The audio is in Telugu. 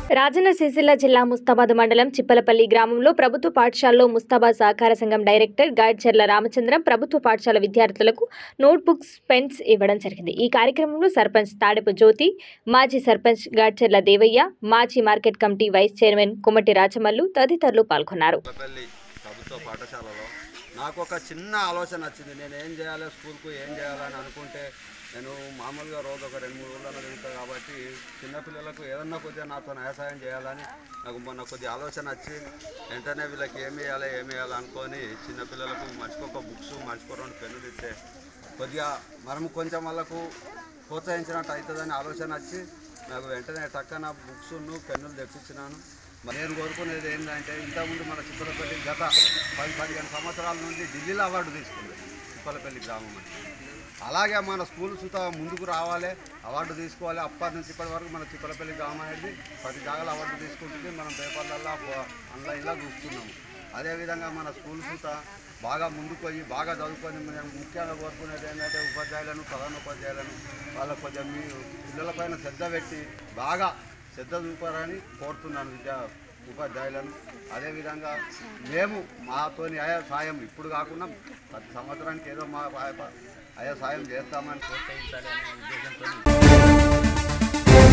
రాజన్న సిరిసిల్ల జిల్లా ముస్తాబాద్ మండలం చిప్పలపల్లి గ్రామంలో ప్రభుత్వ పాఠశాలలో ముస్తాబాద్ సహకార సంఘం డైరెక్టర్ గాడ్చెర్ల రామచంద్రం ప్రభుత్వ పాఠశాల విద్యార్థులకు నోట్బుక్స్ పెన్స్ ఇవ్వడం జరిగింది ఈ కార్యక్రమంలో సర్పంచ్ తాడెపు జ్యోతి మాజీ సర్పంచ్ గాడ్చెర్ల దేవయ్య మాజీ market committee vice chairman Kumati Rachamallu తదితరులు పాల్గొన్నారు కొత్తపల్లి ప్రభుత్వ పాఠశాలలో నాకు ఒక చిన్న ఆలోచన వచ్చింది నేను ఏం చేయాలి స్కూల్కు ఏం చేయాలని అనుకుంటే నేను మామూలుగా రోజు ఒక రెండు మూడు రోజులు తింటాను కాబట్టి చిన్నపిల్లలకు ఏదన్నా కొద్దిగా నాతో వ్యవసాయం చేయాలని నాకు మొన్న కొద్దిగా ఆలోచన వచ్చి వెంటనే వీళ్ళకి ఏమి వేయాలి ఏమి వేయాలి అనుకొని చిన్నపిల్లలకు మర్చిపోక బుక్స్ మర్చిపో రెండు పెన్నులు ఇస్తే కొద్దిగా మనం కొంచెం వాళ్ళకు ప్రోత్సహించినట్టు అవుతుందని ఆలోచన వచ్చి నాకు వెంటనే టక్కన బుక్స్ను పెన్నులు తెప్పించినాను మరి నేను కోరుకునేది ఏంటంటే ఇంతకుముందు మన చిప్పలపల్లి గత పది పదిహేను సంవత్సరాల నుండి ఢిల్లీలో అవార్డు తీసుకుంది చిప్పలపల్లి గ్రామం అని అలాగే మన స్కూల్ సుత ముందుకు రావాలి అవార్డు తీసుకోవాలి అప్పటి నుంచి ఇప్పటి వరకు మన చిప్పలపల్లి గ్రామం అనేది పది జాగాల అవార్డు తీసుకుంటుంది మనం పేపర్లలో ఆన్లైన్లో చూస్తున్నాము అదేవిధంగా మన స్కూల్ సుత బాగా ముందుకు పోయి బాగా చదువుకొని మేము ముఖ్యంగా కోరుకునేది ఏంటంటే ఉపాధ్యాయులను ప్రధాన ఉపాధ్యాయులను వాళ్ళకు కొంచెం మీ పిల్లలపైన శ్రద్ధ పెట్టి బాగా శ్రద్ధ చూపారని కోరుతున్నాను విద్యా ఉపాధ్యాయులను అదేవిధంగా మేము మాతోని అయ్యా సాయం ఇప్పుడు కాకుండా ప్రతి సంవత్సరానికి ఏదో మా అయ్యా సాయం చేస్తామని ప్రోత్సహించాలి అనే ఉద్దేశంతో